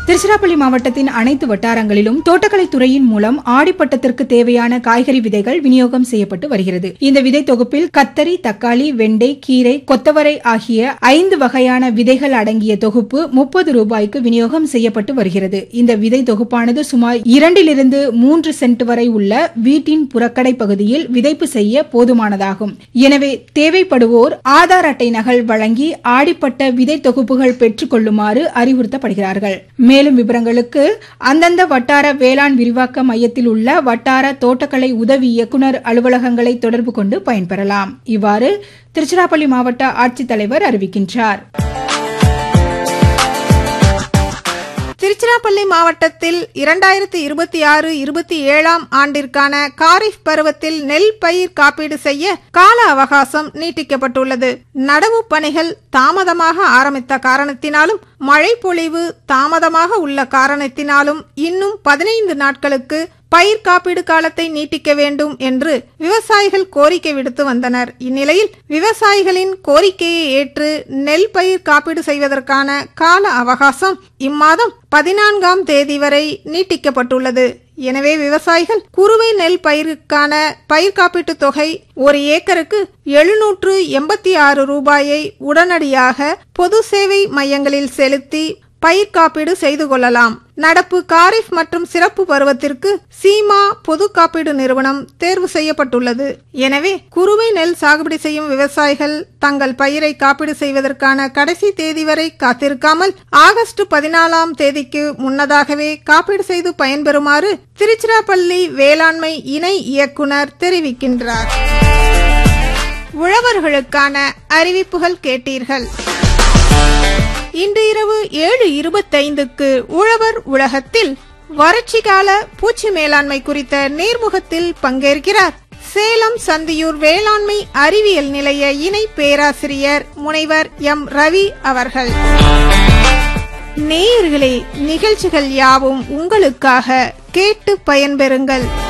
திருச்சிராப்பள்ளி மாவட்டத்தின் அனைத்து வட்டாரங்களிலும் தோட்டக்கலை துறையின் மூலம் ஆடிப்பட்டத்திற்கு தேவையான காய்கறி விதைகள் விநியோகம் செய்யப்பட்டு வருகிறது இந்த விதை தொகுப்பில் கத்தரி தக்காளி வெண்டை கீரை கொத்தவரை ஆகிய ஐந்து வகையான விதைகள் அடங்கிய தொகுப்பு முப்பது ரூபாய்க்கு விநியோகம் செய்யப்பட்டு வருகிறது இந்த விதை தொகுப்பானது சுமார் இரண்டிலிருந்து மூன்று சென்ட் வரை உள்ள வீட்டின் புறக்கடை பகுதியில் விதைப்பு செய்ய போதுமானதாகும் எனவே தேவைப்படுவோர் ஆதார் அட்டை நகல் வழங்கி ஆடிப்பட்ட விதை தொகுப்புகள் பெற்றுக் கொள்ளுமாறு அறிவுறுத்தப்படுகிறார்கள் மேலும் விவரங்களுக்கு அந்தந்த வட்டார வேளாண் விரிவாக்க மையத்தில் உள்ள வட்டார தோட்டக்கலை உதவி இயக்குநர் அலுவலகங்களை தொடர்பு கொண்டு பயன்பெறலாம் இவ்வாறு திருச்சிராப்பள்ளி மாவட்ட ஆட்சித்தலைவர் அறிவிக்கின்றார் திருச்சிராப்பள்ளி மாவட்டத்தில் இரண்டாயிரத்தி இருபத்தி ஆறு இருபத்தி ஏழாம் ஆண்டிற்கான காரிஃப் பருவத்தில் நெல் பயிர் காப்பீடு செய்ய கால அவகாசம் நீட்டிக்கப்பட்டுள்ளது நடவு பணிகள் தாமதமாக ஆரம்பித்த காரணத்தினாலும் மழை பொழிவு தாமதமாக உள்ள காரணத்தினாலும் இன்னும் பதினைந்து நாட்களுக்கு பயிர் காப்பீடு காலத்தை நீட்டிக்க வேண்டும் என்று விவசாயிகள் கோரிக்கை விடுத்து வந்தனர் இந்நிலையில் விவசாயிகளின் கோரிக்கையை ஏற்று நெல் பயிர் காப்பீடு செய்வதற்கான கால அவகாசம் இம்மாதம் பதினான்காம் தேதி வரை நீட்டிக்கப்பட்டுள்ளது எனவே விவசாயிகள் குறுவை நெல் பயிருக்கான பயிர் காப்பீட்டு தொகை ஒரு ஏக்கருக்கு எழுநூற்று எண்பத்தி ஆறு ரூபாயை உடனடியாக பொது சேவை மையங்களில் செலுத்தி பயிர் காப்பீடு செய்து கொள்ளலாம் நடப்பு காரிஃப் மற்றும் சிறப்பு பருவத்திற்கு சீமா பொது காப்பீடு நிறுவனம் தேர்வு செய்யப்பட்டுள்ளது எனவே குறுவை நெல் சாகுபடி செய்யும் விவசாயிகள் தங்கள் பயிரை காப்பீடு செய்வதற்கான கடைசி தேதி வரை காத்திருக்காமல் ஆகஸ்ட் பதினாலாம் தேதிக்கு முன்னதாகவே காப்பீடு செய்து பயன்பெறுமாறு திருச்சிராப்பள்ளி வேளாண்மை இணை இயக்குனர் தெரிவிக்கின்றார் உழவர்களுக்கான அறிவிப்புகள் கேட்டீர்கள் இன்று இரவு ஏழு இருபத்தைந்துக்கு உழவர் உலகத்தில் வறட்சி கால பூச்சி மேலாண்மை குறித்த நேர்முகத்தில் பங்கேற்கிறார் சேலம் சந்தியூர் வேளாண்மை அறிவியல் நிலைய இணை பேராசிரியர் முனைவர் எம் ரவி அவர்கள் நேயர்களே நிகழ்ச்சிகள் யாவும் உங்களுக்காக கேட்டு பயன்பெறுங்கள்